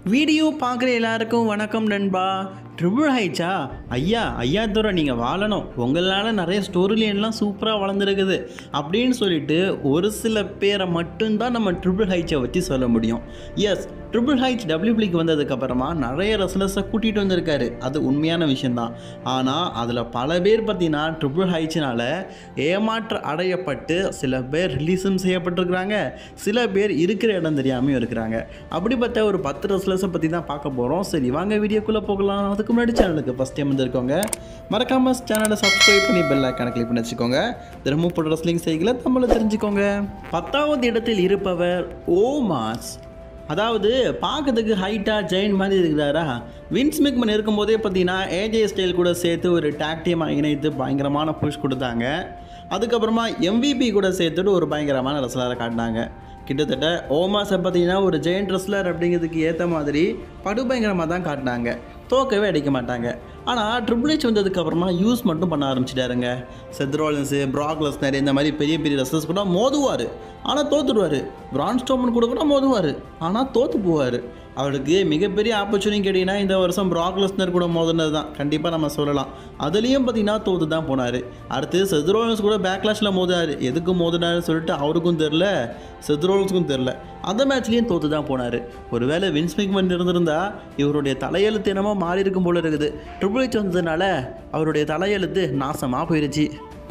video பார்க்குற எல்லாருக்கும் வணக்கம் நண்பா ட்ரிபிள் ஹைச்சா ஐயா ஐயா தூர நீங்கள் வாழணும் உங்களால் நிறைய ஸ்டோரி லைன்லாம் சூப்பராக வளர்ந்துருக்குது அப்படின்னு சொல்லிட்டு ஒரு சில பேரை மட்டும்தான் நம்ம ட்ரிபிள் ஹைச்சை வச்சு சொல்ல முடியும் எஸ் ட்ரிபிள் ஹைச் டபிள்யூபிளிக்கு வந்ததுக்கப்புறமா நிறைய ரெஸ்லர்ஸை கூட்டிகிட்டு வந்திருக்காரு அது உண்மையான விஷயந்தான் ஆனால் அதில் பல பேர் பார்த்தீங்கன்னா ட்ரிபிள் ஹைச்சினால் ஏமாற்ற அடையப்பட்டு சில பேர் ரிலீஸும் செய்யப்பட்டிருக்கிறாங்க சில பேர் இருக்கிற இடம் தெரியாமையும் இருக்கிறாங்க அப்படிப்பட்ட ஒரு பத்து ரெஸ்லர்ஸை பற்றி தான் பார்க்க போகிறோம் சரி வாங்க வீடியோக்குள்ளே போகலாம் அதுக்கு முன்னாடி சேனலுக்கு ஃபஸ்ட் டைம் வந்திருக்கோங்க மறக்காம சேனலை சப்ஸ்கிரைப் பண்ணி பெல் ஐக்கானை கிளிக் பண்ணி வச்சுக்கோங்க தினமும் போட்ட ரெஸ்லிங் செய்களை தமிழை தெரிஞ்சுக்கோங்க பத்தாவது இடத்தில் இருப்பவர் ஓமாஸ் அதாவது பார்க்கறதுக்கு ஹைட்டாக ஜெயின் மாதிரி இருக்கிறாரா வின்ஸ் மிக்மன் இருக்கும்போதே பார்த்தீங்கன்னா ஏஜே ஸ்டைல் கூட சேர்த்து ஒரு டாக் டீமாக இணைத்து பயங்கரமான புஷ் கொடுத்தாங்க அதுக்கப்புறமா எம்விபி கூட சேர்த்துட்டு ஒரு பயங்கரமான ரெஸ்லரை காட்டினாங்க கிட்டத்தட்ட ஓமாஸை பார்த்தீங்கன்னா ஒரு ஜெயண்ட் ரெஸ்லர் அப்படிங்கிறதுக்கு ஏற்ற மாதிரி படுபயங்கரமாக தான் காட்டினாங்க தோக்கவே அடிக்க மாட்டாங்க ஆனால் ட்ரிபிள் ஹெச் வந்ததுக்கப்புறமா யூஸ் மட்டும் பண்ண ஆரம்பிச்சிட்டாருங்க செத்ரோலன்ஸு ப்ராக்லஸ்னர் இந்த மாதிரி பெரிய பெரிய ரெஸ்லர்ஸ் கூட மோதுவார் ஆனால் தோத்துடுவார் பிரான் ஸ்டோமன் கூட கூட மோதுவார் ஆனால் தோற்று போவார் அவருக்கு மிகப்பெரிய ஆப்பர்ச்சுனிட்டி கேட்டிங்கன்னா இந்த வருஷம் ப்ராக்லஸ்னர் கூட மோதினது தான் கண்டிப்பாக நம்ம சொல்லலாம் அதுலேயும் பார்த்தீங்கன்னா தோற்று தான் போனார் அடுத்து செத்ரோலன்ஸ் கூட பேக்லாஷில் மோதினார் எதுக்கு மோதினாருன்னு சொல்லிட்டு அவருக்கும் தெரில செத்ரோலன்ஸுக்கும் தெரில அந்த மேட்ச்லேயும் தோற்று தான் போனார் ஒருவேளை வின்ஸ் மிக்மன் இருந்திருந்தா இவருடைய தலையெழுத்து என்னமோ மாறி இருக்கும் போல இருக்குது ட்ரிபிள் ஹெச் வந்ததுனால அவருடைய தலையெழுத்து நாசமாக போயிடுச்சு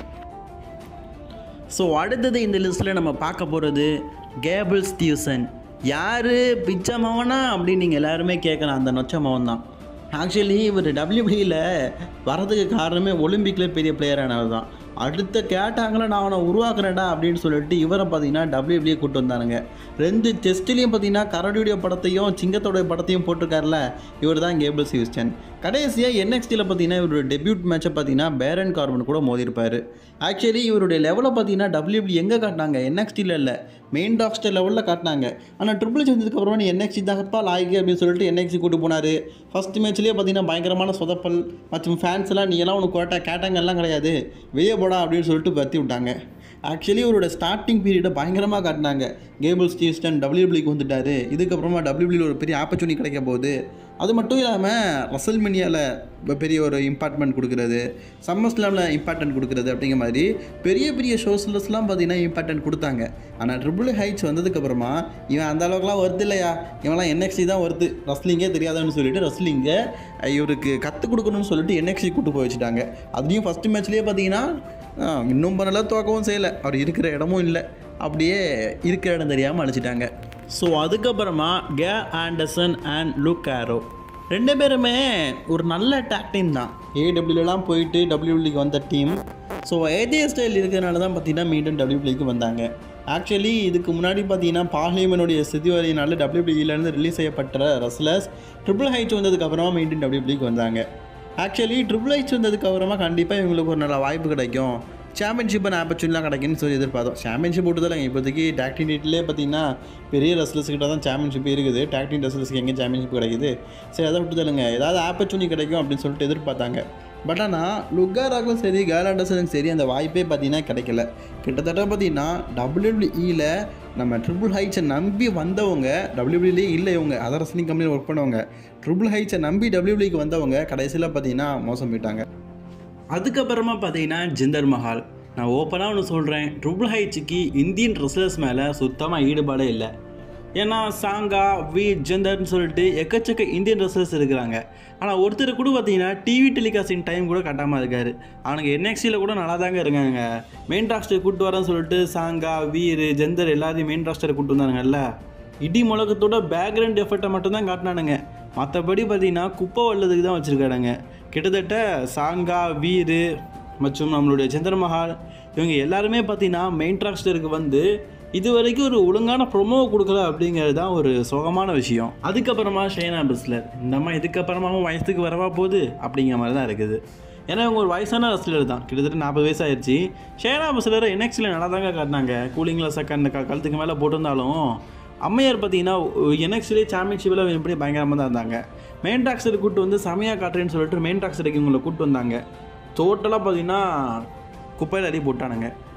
ஸோ அடுத்தது இந்த லிஸ்ட்டில் நம்ம பார்க்க போகிறது கேபிள் ஸ்டியூசன் யார் பிச்சை மவனா அப்படின்னு நீங்கள் எல்லாருமே கேட்கலாம் அந்த நொச்ச மவன் தான் ஆக்சுவலி இவர் டபிள்யூபியில் வரதுக்கு காரணமே ஒலிம்பிக்கில் பெரிய பிளேயரானவர் தான் அடுத்த கேட்டாங்கள நான் அவனை உருவாக்குறேன்டா அப்படின்னு சொல்லிட்டு இவரை பார்த்தீங்கன்னா டபிள்யூபிளியே கூட்டு வந்தானுங்க ரெண்டு டெஸ்ட்லேயும் பார்த்தீங்கன்னா கரடியுடைய படத்தையும் சிங்கத்தோடைய படத்தையும் போட்டிருக்காருல இவர் தான் கேபிள்ஸ் ஹியூஸ்டன் கடைசியாக என்எக்ஸ்டியில் பார்த்தீங்கன்னா இவருடைய டெபியூட் மேட்சை பார்த்தீங்கன்னா பேரன் கார்பன் கூட மோதிருப்பார் ஆக்சுவலி இவருடைய லெவலை பார்த்தீங்கன்னா டபிள்யூபி எங்கே காட்டினாங்க என்எக்ஸ்டியில் இல்லை மெயின் டாக்ஸ்டர் லெவலில் காட்டினாங்க ஆனால் ட்ரிபிள் வந்ததுக்கப்புறமா நீ என்எக்ஸ்டி தாகப்பா லாய்க்கு அப்படின்னு சொல்லிட்டு என்எக்ஸ்டி கூட்டு போனார் ஃபஸ்ட் மேட்ச்லேயே பார்த்தீங்கன்னா பயங்கரமான சொதப்பல் மற்றும் ஃபேன்ஸ் எல்லாம் நீ எல்லாம் உனக்கு கோட்டா கேட்டாங்கெல்லாம் கிடையாது வெளியே போடா அப்படின்னு சொல்லிட்டு பற்றி விட்டாங்க ஆக்சுவலி இவரோட ஸ்டார்டிங் பீரியடை பயங்கரமாக காட்டினாங்க கேபிள் ஸ்டீஸ்டன் டபிள்யூபிளிக்கு வந்துட்டார் இதுக்கப்புறமா டபிள்யூபிளியில் ஒரு பெரிய ஆப்பர்ச்சுனிட்டி கிடைக்க போகுது அது மட்டும் இல்லாமல் ரசல் மினியாவில் பெரிய ஒரு இம்பார்ட்மெண்ட் கொடுக்குறது சம்மர் ஸ்லாமில் இம்பார்ட்டன்ட் கொடுக்குறது அப்படிங்கிற மாதிரி பெரிய பெரிய ஷோஸ்லஸ்லாம் பார்த்தீங்கன்னா இம்பார்ட்டன்ட் கொடுத்தாங்க ஆனால் ட்ரிபிள் ஹைட்ஸ் வந்ததுக்கப்புறமா இவன் அந்த அளவுக்குலாம் வருது இல்லையா இவன்லாம் என்எக்ஸி தான் வருது ரஸ்லிங்கே தெரியாதான்னு சொல்லிட்டு ரஸ்லிங்கை இவருக்கு கற்றுக் கொடுக்கணும்னு சொல்லிட்டு என்எக்ஸி கூட்டு போய் வச்சுட்டாங்க அதுலேயும் ஃபஸ்ட்டு மேட்ச்லேயே பார்த்தீங்கன்னா இன்னும் பண்ணல தோக்கவும் செய்யலை அவர் இருக்கிற இடமும் இல்லை அப்படியே இருக்கிற இடம் தெரியாமல் அழிச்சிட்டாங்க ஸோ அதுக்கப்புறமா கே ஆண்டர்சன் அண்ட் லுக் ஆரோ ரெண்டு பேருமே ஒரு நல்ல டேக் டீம் தான் ஏடபிள்யூலாம் போயிட்டு டபிள்யூபிளிக்கு வந்த டீம் ஸோ ஏஜே ஸ்டைல் இருக்கிறனால தான் பார்த்தீங்கன்னா மீண்டும் டபிள்யூபிளிக்கு வந்தாங்க ஆக்சுவலி இதுக்கு முன்னாடி பார்த்தீங்கன்னா பார்லிமெனுடைய சிதிவரியினால டபிள்யூபிளியிலேருந்து ரிலீஸ் செய்யப்பட்ட ரஸ்லர்ஸ் ட்ரிபிள் ஹைட் வந்ததுக்கப்புறமா மீண்டும் டபிள்யூபிளிக்கு வந்தாங்க ஆக்சுவலி ட்ரிபிள் ஹைச் வந்ததுக்கப்புறமா கண்டிப்பாக இவங்களுக்கு ஒரு நல்ல வாய்ப்பு கிடைக்கும் சாம்பியன்ஷிப் அண்ட் ஆப்பர்ச்சுனிலாம் கிடைக்குன்னு சொல்லி எதிர்பார்த்தோம் சாம்பியன்ஷிப் விட்டுதல இப்போதைக்கு டாக்டின் டீட்லேயே பார்த்தீங்கன்னா பெரிய ரெஸ்லர்ஸ் கிட்ட தான் சாம்பியன்ஷிப் இருக்குது டாக்டின் ரெஸ்லர்ஸ்க்கு எங்கே சாம்பியன்ஷிப் கிடைக்குது சரி அதை விட்டுதலுங்க ஏதாவது ஆப்பர்ச்சுனிட்டி கிடைக்கும் அப்படின்னு சொல்லிட்டு எதிர்பார்த்தாங்க பட் ஆனால் லுக்காராக்கும் சரி கேலாண்டர்ஸனுக்கும் சரி அந்த வாய்ப்பே பார்த்தீங்கன்னா கிடைக்கல கிட்டத்தட்ட பார்த்தீங்கன்னா டபிள்யூபிள்இயில் நம்ம ட்ரிபிள் ஹைட்ஸை நம்பி வந்தவங்க டபிள்யூபிள்இலே இல்லை இவங்க அதர் ரெஸ்லிங் கம்பெனியில் ஒர்க் பண்ணவங்க ட்ரிபிள் ஹைட்ஸை நம்பி டபிள்யூபிளிக்கு வந்தவங்க கடைசியில் பார்த்தீங்கன்னா மோசம் போயிட்டாங்க அதுக்கப்புறமா பார்த்தீங்கன்னா ஜிந்தர் மஹால் நான் ஓப்பனாக ஒன்று சொல்கிறேன் ட்ரிபிள் ஹைட்ஸுக்கு இந்தியன் ரெஸ்லர்ஸ் மேலே சுத்தமாக ஈடுபாடே இல்லை ஏன்னா சாங்கா வி ஜெந்தர்னு சொல்லிட்டு எக்கச்சக்க இந்தியன் ரெஸ்லர்ஸ் இருக்கிறாங்க ஆனால் ஒருத்தர் கூட பார்த்தீங்கன்னா டிவி டெலிகாஸ்டிங் டைம் கூட கட்டாமல் இருக்கார் அவனுங்க என்எக்ஸியில் கூட நல்லா தாங்க இருக்காங்க மெயின் ராஸ்டர் கூப்பிட்டு வரேன்னு சொல்லிட்டு சாங்கா வீர் ஜெந்தர் எல்லாத்தையும் மெயின் ராஸ்டரை கூப்பிட்டு வந்தானுங்கல்ல இடி முழக்கத்தோட பேக்ரவுண்ட் எஃபெக்டை மட்டும்தான் காட்டினானுங்க மற்றபடி பார்த்தீங்கன்னா குப்பை வல்லதுக்கு தான் வச்சுருக்கானுங்க கிட்டத்தட்ட சாங்கா வீர் மற்றும் நம்மளுடைய சந்திரமஹால் இவங்க எல்லாருமே பார்த்தீங்கன்னா மெயின் ராஸ்டருக்கு வந்து இது வரைக்கும் ஒரு ஒழுங்கான ப்ரொமோ கொடுக்கல அப்படிங்கிறது தான் ஒரு சோகமான விஷயம் அதுக்கப்புறமா ஷேனா பிஸ்லர் இந்த அம்மா இதுக்கப்புறமாவும் வயசுக்கு வரவா போகுது அப்படிங்கிற மாதிரி தான் இருக்குது ஏன்னா இவங்க ஒரு வயசான ரசிலர் தான் கிட்டத்தட்ட நாற்பது வயசு ஆயிடுச்சு ஷேனா பிஸ்லர் என்எக்ஸில் நல்லா தாங்க காட்டினாங்க கூலிங் கிளாஸ் அந்த க கழுத்துக்கு மேலே போட்டிருந்தாலும் அம்மையார் பார்த்தீங்கன்னா என்எக்ஸ்லேயே சாம்பியன்ஷிப்பில் எப்படி பயங்கரமாக தான் இருந்தாங்க மெயின் டாக்ஸரை கூப்பிட்டு வந்து செமையாக காட்டுறேன்னு சொல்லிட்டு மெயின் டாக்ஸருக்கு இவங்களை கூப்பிட்டு வந்தாங்க டோட்டலாக பார்த்தீங்கன்னா குப்பையில் அடி போட்டானுங்க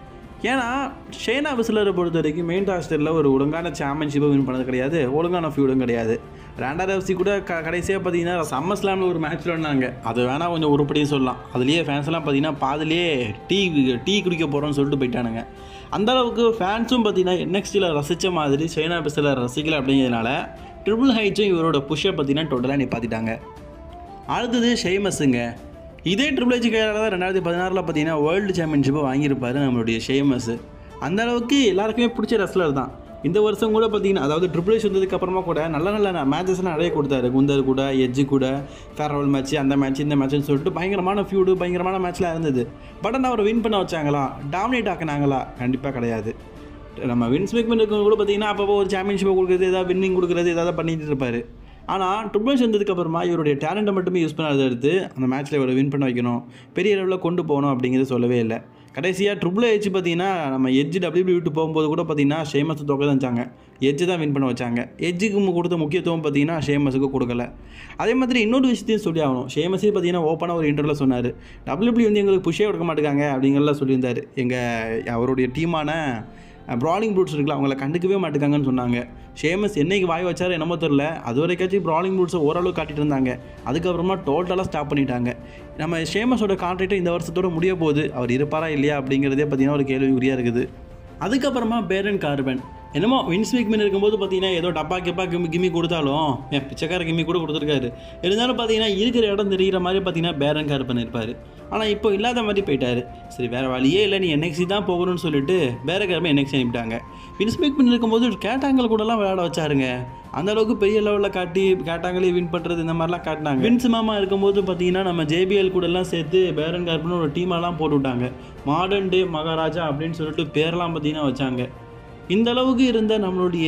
ஏன்னா ஷேனா விசிலரை பொறுத்த வரைக்கும் மெயின் ராஸ்டரில் ஒரு ஒழுங்கான சாம்பியன்ஷிப்பை வின் பண்ணது கிடையாது ஒழுங்கான ஃபியூடும் கிடையாது ரெண்டாவது எஃப்சி கூட க கடைசியாக பார்த்தீங்கன்னா சம்மர் ஸ்லாமில் ஒரு மேட்ச் விளாண்டாங்க அது வேணால் கொஞ்சம் உருப்படியும் சொல்லலாம் அதுலேயே ஃபேன்ஸ்லாம் பார்த்தீங்கன்னா பாதிலேயே டீ டீ குடிக்க போகிறோம்னு சொல்லிட்டு போயிட்டானுங்க அந்த அளவுக்கு ஃபேன்ஸும் பார்த்தீங்கன்னா என்எக்ஸ்டியில் ரசித்த மாதிரி ஷேனா விசிலர் ரசிக்கல அப்படிங்கிறதுனால ட்ரிபிள் ஹைட்ஸும் இவரோட புஷ்ஷை பார்த்தீங்கன்னா டோட்டலாக நிப்பாத்திட்டாங்க அடுத்தது ஷேமஸுங்க இதே ட்ரிபிள் ஹெச் கையால் தான் ரெண்டாயிரத்தி பதினாறில் பார்த்தீங்கன்னா வேர்ல்டு சாம்பியன்ஷிப்பை வாங்கியிருப்பாரு நம்மளுடைய ஷேமஸ் அந்த அளவுக்கு எல்லாருக்குமே பிடிச்ச ரெஸ்லர் தான் இந்த வருஷம் கூட பார்த்தீங்கன்னா அதாவது ட்ரிபிள் ஹெச் வந்ததுக்கு அப்புறமா கூட நல்ல நல்ல மேட்சஸ்லாம் நிறைய கொடுத்தாரு குந்தர் கூட எஜ்ஜு கூட ஃபேர்வெல் மேட்ச் அந்த மேட்ச் இந்த மேட்ச்னு சொல்லிட்டு பயங்கரமான ஃபியூடு பயங்கரமான மேட்ச்லாம் இருந்தது பட் ஆனால் அவரை வின் பண்ண வச்சாங்களா டாமினேட் ஆக்கினாங்களா கண்டிப்பாக கிடையாது நம்ம வின்ஸ் மேக்மெண்ட் இருக்கவங்க கூட பார்த்தீங்கன்னா அப்பப்போ ஒரு சாம்பியன்ஷிப்பை கொடுக்குறது ஏதாவது வின்னிங் கொடுக்குறது ஏதாவது பண்ணிட்டு இருப்பாரு ஆனால் ட்ரிபிள்ஸ் வந்ததுக்கு அப்புறமா இவருடைய டேலண்ட்டை மட்டுமே யூஸ் பண்ணாத எடுத்து அந்த மேட்ச்சில் இவரை வின் பண்ண வைக்கணும் பெரிய அளவில் கொண்டு போகணும் அப்படிங்கிறது சொல்லவே இல்லை கடைசியாக ட்ரிபிள் ஹெச் பார்த்தீங்கன்னா நம்ம எஜ்ஜு டபிள்யூ விட்டு போகும்போது கூட பார்த்தீங்கன்னா ஷேமஸ் தோக்க தான் வச்சாங்க எஜ்ஜு தான் வின் பண்ண வச்சாங்க எஜ்ஜுக்கு கொடுத்த முக்கியத்துவம் பார்த்தீங்கன்னா ஷேமஸுக்கு கொடுக்கல அதே மாதிரி இன்னொரு விஷயத்தையும் சொல்லி ஆகணும் ஷேமஸே பார்த்தீங்கன்னா ஓப்பனாக ஒரு இன்டர்வியூவில் சொன்னார் டபிள்யூபிள்யூ வந்து எங்களுக்கு புஷ்ஷே கொடுக்க மாட்டேங்காங்க அப்படிங்கிறலாம் சொல்லியிருந்தார் எங்கள் அவருடைய டீமான ப்ராலிங் ப்ரூட்ஸ் இருக்குல்ல அவங்கள கண்டுக்கவே மாட்டேங்காங்கன்னு சொன்னாங்க ஷேமஸ் என்னைக்கு வாய் வச்சாரு என்னமோ தெரில அது வரைக்காச்சும் ப்ராலிங் ப்ரூட்ஸை ஓரளவு காட்டிட்டு இருந்தாங்க அதுக்கப்புறமா டோட்டலாக ஸ்டாப் பண்ணிட்டாங்க நம்ம ஷேமஸோட கான்ட்ராக்ட் இந்த வருஷத்தோட முடிய போகுது அவர் இருப்பாரா இல்லையா அப்படிங்கிறதே பார்த்தீங்கன்னா ஒரு கேள்விக்குறியாக இருக்குது அதுக்கப்புறமா பேரன் கார்பன் என்னமோ வின்ஸ் வீக்மென் இருக்கும்போது பார்த்தீங்கன்னா ஏதோ டப்பா கெப்பா கிம்மி கிம்மி கொடுத்தாலும் ஏன் பிச்சைக்கார கிம்மி கூட கொடுத்துருக்காரு இருந்தாலும் பார்த்தீங்கன்னா இருக்கிற இடம் தெரிகிற மாதிரி பார்த்தீங்கன்னா பேரன் கார்பன் இருப்பார் ஆனால் இப்போ இல்லாத மாதிரி போயிட்டாரு சரி வேறு வழியே இல்லை நீ என்எக்ஸி தான் போகணும்னு சொல்லிட்டு பேர கார்பன் என்எக்ஸி அனுப்பிட்டாங்க வின்ஸ் வீக்மென் இருக்கும்போது கேட்டாங்கல் கூடலாம் விளையாட வச்சாருங்க அந்த அளவுக்கு பெரிய லெவலில் காட்டி கேட்டாங்களே வின் பண்ணுறது இந்த மாதிரிலாம் காட்டினாங்க வின்ஸ் மாமா இருக்கும்போது பார்த்தீங்கன்னா நம்ம ஜேபிஎல் கூடலாம் சேர்த்து பேரன் கார்பன் ஒரு டீமெல்லாம் போட்டு விட்டாங்க மாடர்ன் டே மகாராஜா அப்படின்னு சொல்லிட்டு பேர்லாம் பார்த்தீங்கன்னா வச்சாங்க இந்த அளவுக்கு இருந்த நம்மளுடைய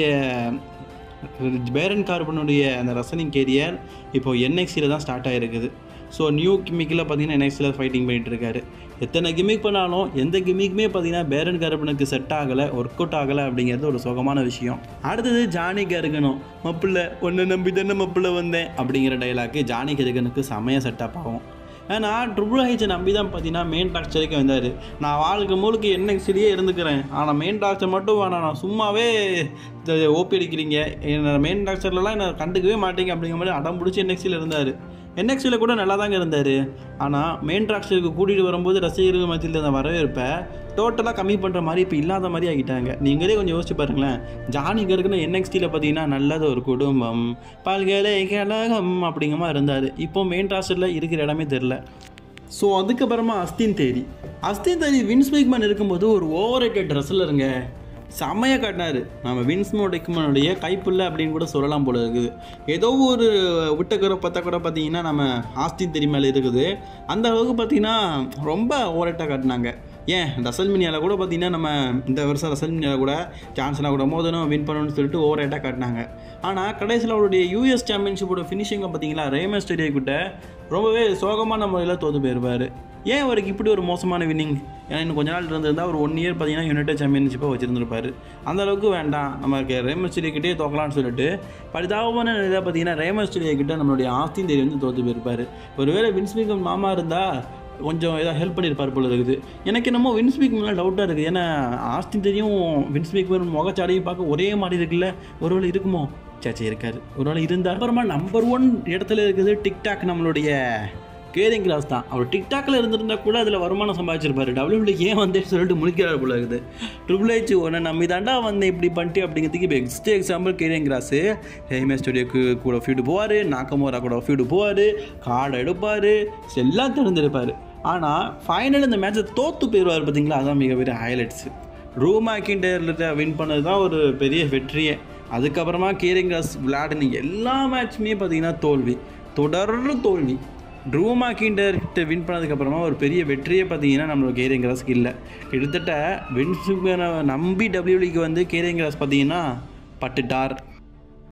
பேரன் கார்பனுடைய அந்த ரசனிங் கேரியர் இப்போ என்எக்ஸியில் தான் ஸ்டார்ட் ஆகிருக்குது ஸோ நியூ கிமிக்கில் பார்த்தீங்கன்னா என்எக்ஸில் ஃபைட்டிங் பண்ணிட்டு இருக்காரு எத்தனை கிமிக் பண்ணாலும் எந்த கிமிக்குமே பார்த்தீங்கன்னா பேரன் கார்பனுக்கு செட் ஆகலை ஒர்க் அவுட் ஆகலை அப்படிங்கிறது ஒரு சுகமான விஷயம் அடுத்தது ஜானி கருகனும் மப்பிள்ள ஒன்றை நம்பி தானே மப்பிள்ள வந்தேன் அப்படிங்கிற டைலாக்கு ஜானி கருகனுக்கு செமையாக செட்டப் ஆகும் ஏன்னா ட்ரிபிள் ஹெச்சை நம்பி தான் பார்த்தீங்கன்னா மெயின் டாக்டருக்கு வந்தார் நான் வாழ்க்கை முழுக்க என்எக்ஸ்லேயே இருந்துக்கிறேன் ஆனால் மெயின் டாக்டர் மட்டும் வேணாம் நான் சும்மாவே ஓபி அடிக்கிறீங்க என்ன மெயின் டாக்டர்லலாம் என்னை கண்டுக்கவே மாட்டீங்க அப்படிங்கிற மாதிரி அடம் பிடிச்சி என்எக்ஸில் இருந்தார் என்எக்ஸில் கூட நல்லா தாங்க இருந்தார் ஆனால் மெயின் டாக்டருக்கு கூட்டிகிட்டு வரும்போது ரசிகர்கள் மத்தியில் இருந்த வரவேற்பை டோட்டலாக கம்மி பண்ணுற மாதிரி இப்போ இல்லாத மாதிரி ஆகிட்டாங்க நீங்களே கொஞ்சம் யோசிச்சு பாருங்களேன் ஜானி கருக்குன்னு என்எக்ஸ்டியில் பார்த்தீங்கன்னா நல்லது ஒரு குடும்பம் பல்கலைக்கழகம் அப்படிங்கிற மாதிரி இருந்தார் இப்போ மெயின் ராஸ்டரில் இருக்கிற இடமே தெரில ஸோ அதுக்கப்புறமா அஸ்தின் தேரி அஸ்தின் தேரி வின்ஸ் மேக்மேன் இருக்கும்போது ஒரு ஓவர் ரேட்டட் ரெஸ்லருங்க செம்மையாக காட்டினார் நம்ம வின்ஸ் மோடிக்மனுடைய கைப்புள்ள அப்படின்னு கூட சொல்லலாம் போல இருக்குது ஏதோ ஒரு விட்டக்குறை பத்தக்குறை பார்த்தீங்கன்னா நம்ம ஆஸ்தின் தேரி மேலே இருக்குது அந்த அளவுக்கு பார்த்தீங்கன்னா ரொம்ப ஓவரேட்டாக காட்டினாங்க ஏன் ரசல்மினியாவில் கூட பார்த்தீங்கன்னா நம்ம இந்த வருஷம் ரசல்மினியாவில் கூட சான்ஸ்லாம் கூட மோதணும் வின் பண்ணணும்னு சொல்லிட்டு ஓவர் ரேட்டாக காட்டினாங்க ஆனால் கடைசியில் அவருடைய யூஎஸ் சாம்பியன்ஷிப்போட ஃபினிஷிங்கை பார்த்தீங்களா ரேமன் ஸ்டேடியோ கிட்ட ரொம்பவே சோகமான முறையில் தோற்று போயிருப்பார் ஏன் அவருக்கு இப்படி ஒரு மோசமான வின்னிங் ஏன்னா இன்னும் கொஞ்ச நாள் இருந்திருந்தால் ஒரு ஒன் இயர் பார்த்தீங்கன்னா யுனைடெட் சாம்பியன்ஷிப்பை வச்சிருந்திருப்பாரு அந்த அளவுக்கு வேண்டாம் நமக்கு ரேமன் ஸ்டேடியோ கிட்டே தோக்கலாம்னு சொல்லிட்டு பரிதாபமான இதாக பார்த்தீங்கன்னா ரேமன் ஸ்டேடியோ கிட்ட நம்மளுடைய ஆஸ்தின் தேரி வந்து தோற்று போயிருப்பார் ஒருவேளை வின்ஸ்மிகம் மாமா இருந்தால் கொஞ்சம் ஏதாவது ஹெல்ப் பண்ணியிருப்பார் போல இருக்குது எனக்கு என்னமோ வின்ஸ்பீக் மேலே டவுட்டாக இருக்குது ஏன்னா ஆஸ்தின் தெரியும் வின்ஸ்பீக் முகச்சாடையும் பார்க்க ஒரே மாதிரி இருக்குல்ல ஒருவேளை இருக்குமோ சேச்சே இருக்காரு ஒருவேளை இருந்தால் அப்புறமா நம்பர் ஒன் இடத்துல இருக்குது டிக்டாக் நம்மளுடைய கேரிங் கிளாஸ் தான் அவர் டிக்டாக்ல இருந்திருந்தா கூட அதில் வருமானம் சம்பாதிச்சிருப்பாரு டபிள்யூபிள்யூ ஏன் வந்தேன்னு சொல்லிட்டு முடிக்கிறார் போல இருக்குது ட்ரிபிள் ஹெச் உன்னை நம்பி தாண்டா வந்தேன் இப்படி பண்ணிட்டு அப்படிங்கிறதுக்கு இப்போ பெஸ்ட் எக்ஸாம்பிள் கேரிங் கிளாஸு ஹேமே ஸ்டுடியோக்கு கூட ஃபீடு போவார் நாக்கமோரா கூட ஃபீடு போவார் கார்டை எடுப்பார் எல்லாம் தெரிஞ்சிருப்பார் ஆனால் ஃபைனல் இந்த மேட்ச்சை தோற்று போயிடுவார் பார்த்தீங்களா அதான் மிகப்பெரிய ஹைலைட்ஸு ரூமா கிண்டர்ல வின் பண்ணது தான் ஒரு பெரிய வெற்றியே அதுக்கப்புறமா கேரிங் கிளாஸ் விளையாடின எல்லா மேட்சுமே பார்த்தீங்கன்னா தோல்வி தொடர்ந்து தோல்வி ட்ரூமா கிண்டர் கிட்ட வின் பண்ணதுக்கப்புறமா ஒரு பெரிய வெற்றியே பார்த்தீங்கன்னா நம்மளோட கேரிங் கிராஸ்க்கு இல்லை கிட்டத்தட்ட வின்ஸ் நம்பி டபிள்யூலிக்கு வந்து கேரிங் கிராஸ் பார்த்தீங்கன்னா பட்டுட்டார்